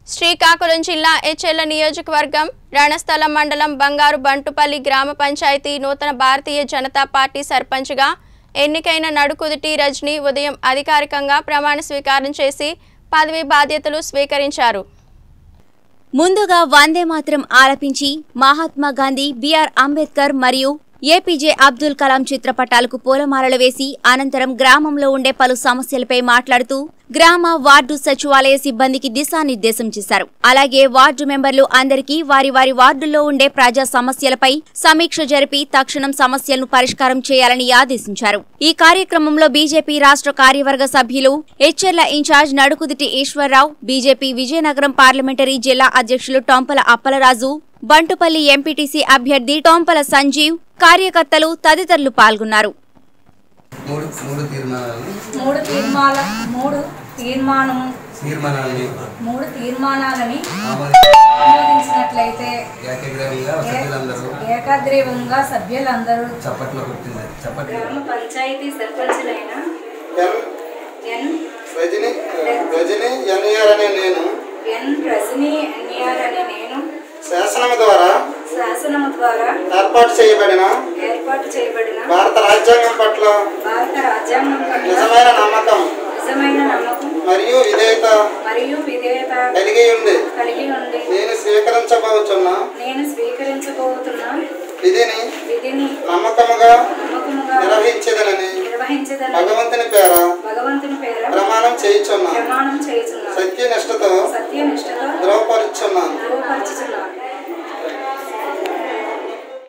శ్రీకాకుళం జిల్లా ఎచ్చెర్ల నియోజకవర్గం రణస్థలం మండలం బంగారు బంటుపల్లి గ్రామ పంచాయతీ నూతన భారతీయ జనతా పార్టీ సర్పంచ్గా ఎన్నికైన నడుకుదుటి రజని ఉదయం అధికారికంగా ప్రమాణ స్వీకారం చేసి పదవి బాధ్యతలు స్వీకరించారు ముందుగా వందే మాత్రం ఆలపించి మహాత్మా గాంధీ బిఆర్ అంబేద్కర్ మరియు ఏపీజే అబ్దుల్ కలాం చిత్రపటాలకు పూలమాలలు వేసి అనంతరం గ్రామంలో ఉండే పలు సమస్యలపై మాట్లాడుతూ గ్రామ వార్డు సచివాలయ సిబ్బందికి దిశానిర్దేశం చేశారు అలాగే వార్డు మెంబర్లు అందరికీ వారి వారి వార్డుల్లో ఉండే ప్రజా సమస్యలపై సమీక్ష జరిపి తక్షణం సమస్యలను పరిష్కారం చేయాలని ఆదేశించారు ఈ కార్యక్రమంలో బీజేపీ రాష్ట్ర కార్యవర్గ సభ్యులు Etcherla incharge Nadukuditi Eswararao BJP Vizianagaram parliamentary జిల్లా అధ్యక్షులు టొంపల అప్పలరాజు బంటుపల్లి ఎంపీటీసీ అభ్యర్థి టొంపల సంజీవ్ కార్యకర్తలు తదితరులు పాల్గొన్నారు మూడు మూడు తీర్మానాలని మూడు తీర్మాల మూడు తీర్మానం తీర్మానాలని మూడు తీర్మానాలని ఆమోది- ఆమోదించినట్లయితే ఏకగ్రీవంగా సభ్యులందరూ ఏకగ్రీవంగా సభ్యులందరూ చప్పట్లు కొట్టింది చప్పట్లు గ్రామ పంచాయతీ సర్పంచులైన N N Rajani Rajani NER అనే నేను ఎన్ రజనీ ఎన్ఆర్ అనే నేను శాసనము ద్వారా శాసనము ద్వారా ఏర్పాటు చేయబడిన ఏర్పాటు చేయబడిన భారత రాజ్యాంగం పట్ల భారత రాజ్యాంగం పట్ల నిజమైన నమ్మకం నిజమైన నమ్మకం మరియు విధేయత మరియు విధేయత కలిగి ఉంది కలిగి ఉండి నేను స్వీకరించబోతున్న నేను స్వీకరించబోతున్న విధిని విధిని నమ్మకముగా నమ్మకముగా నిర్వహించదనని నిర్వహించదని భగవంతుని పేర భగవంతుని పేర ప్రమాణం చేయుచున్నా ప్రమాణం చేయుచున్నాను